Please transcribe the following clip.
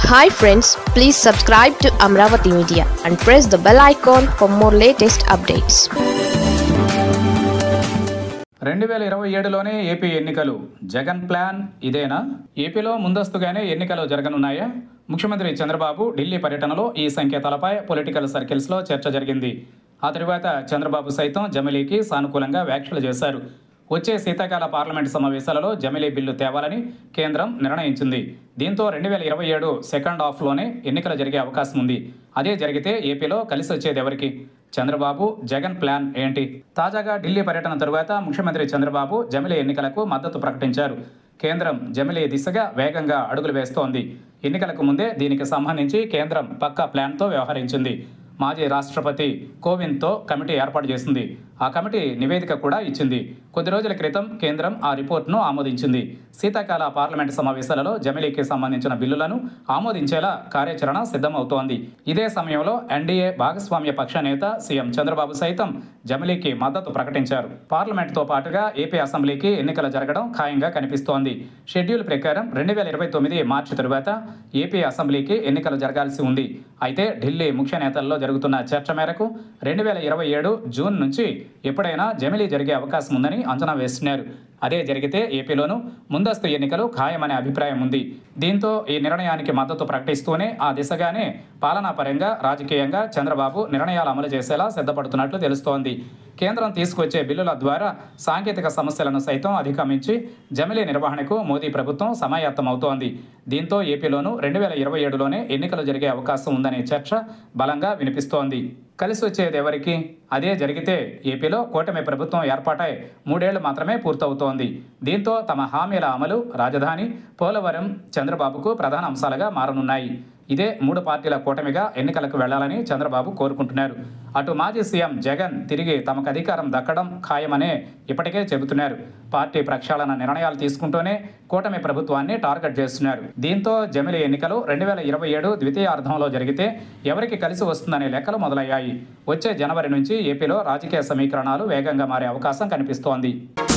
hi friends please subscribe to Amaravati media and press the bell icon for more latest updates రెండు వేల ఇరవై ఏడులోనే AP ఎన్నికలు Jagan plan ఇదేనా ఏపీలో ముందస్తుగానే ఎన్నికలు జరగనున్నాయా ముఖ్యమంత్రి చంద్రబాబు ఢిల్లీ పర్యటనలో ఈ సంకేతాలపై పొలిటికల్ సర్కిల్స్లో చర్చ జరిగింది ఆ తరువాత చంద్రబాబు సైతం జమిలీకి సానుకూలంగా వ్యాఖ్యలు చేశారు వచ్చే శీతాకాల పార్లమెంటు సమావేశాలలో జమిలీ బిల్లు తేవాలని కేంద్రం నిర్ణయించింది దీంతో రెండు వేల ఇరవై ఏడు సెకండ్ హాఫ్లోనే ఎన్నికలు జరిగే అవకాశం ఉంది అదే జరిగితే ఏపీలో కలిసి వచ్చేది ఎవరికి చంద్రబాబు జగన్ ప్లాన్ ఏంటి తాజాగా ఢిల్లీ పర్యటన తరువాత ముఖ్యమంత్రి చంద్రబాబు జమిలీ ఎన్నికలకు మద్దతు ప్రకటించారు కేంద్రం జమిలీ దిశగా వేగంగా అడుగులు వేస్తోంది ఎన్నికలకు ముందే దీనికి సంబంధించి కేంద్రం పక్కా ప్లాన్తో వ్యవహరించింది మాజీ రాష్ట్రపతి కోవింద్తో కమిటీ ఏర్పాటు చేసింది ఆ కమిటీ నివేదిక కూడా ఇచ్చింది కొద్ది రోజుల క్రితం కేంద్రం ఆ రిపోర్ట్ను ఆమోదించింది శీతాకాల పార్లమెంటు సమావేశాలలో జమిలీకి సంబంధించిన బిల్లులను ఆమోదించేలా కార్యాచరణ సిద్ధమవుతోంది ఇదే సమయంలో ఎన్డీఏ భాగస్వామ్య పక్ష నేత సీఎం చంద్రబాబు సైతం జమిలీకి మద్దతు ప్రకటించారు పార్లమెంటుతో పాటుగా ఏపీ అసెంబ్లీకి ఎన్నికలు జరగడం ఖాయంగా కనిపిస్తోంది షెడ్యూల్ ప్రకారం రెండు వేల ఇరవై తొమ్మిది మార్చి తరువాత ఏపీ అసెంబ్లీకి ఎన్నికలు జరగాల్సి ఉంది అయితే ఢిల్లీ ముఖ్య నేతల్లో జరుగుతున్న చర్చ మేరకు రెండు వేల ఇరవై ఏడు జూన్ నుంచి ఎప్పుడైనా జమిలీ జరిగే అవకాశం ఉందని అంచనా వేస్తున్నారు అదే జరిగితే ఏపీలోనూ ముందస్తు ఎన్నికలు ఖాయమనే అభిప్రాయం ఉంది దీంతో ఈ నిర్ణయానికి మద్దతు ప్రకటిస్తూనే ఆ దిశగానే పాలనాపరంగా రాజకీయంగా చంద్రబాబు నిర్ణయాలు అమలు చేసేలా సిద్ధపడుతున్నట్లు తెలుస్తోంది కేంద్రం తీసుకొచ్చే బిల్లుల ద్వారా సాంకేతిక సమస్యలను సైతం అధిగమించి జమిలీ నిర్వహణకు మోదీ ప్రభుత్వం సమాయత్తమవుతోంది దీంతో ఏపీలోనూ రెండు వేల ఇరవై ఏడులోనే ఎన్నికలు జరిగే అవకాశం ఉందనే చర్చ బలంగా వినిపిస్తోంది కలిసి వచ్చేది ఎవరికి అదే జరిగితే ఏపీలో కూటమి ప్రభుత్వం ఏర్పాటై మూడేళ్లు మాత్రమే పూర్తవుతోంది దీంతో తమ హామీల అమలు రాజధాని పోలవరం చంద్రబాబుకు ప్రధాన అంశాలుగా మారనున్నాయి ఇదే మూడు పార్టీల కూటమిగా ఎన్నికలకు వెళ్లాలని చంద్రబాబు కోరుకుంటున్నారు అటు మాజీ సీఎం జగన్ తిరిగి తమకు అధికారం దక్కడం ఖాయమనే ఇప్పటికే చెబుతున్నారు పార్టీ ప్రక్షాళన నిర్ణయాలు తీసుకుంటూనే కూటమి ప్రభుత్వాన్ని టార్గెట్ చేస్తున్నారు దీంతో జమిలి ఎన్నికలు రెండు వేల ఇరవై ఏడు ద్వితీయార్థంలో జరిగితే ఎవరికి కలిసి వస్తుందనే లెక్కలు మొదలయ్యాయి వచ్చే జనవరి నుంచి ఏపీలో రాజకీయ సమీకరణాలు వేగంగా మారే అవకాశం కనిపిస్తోంది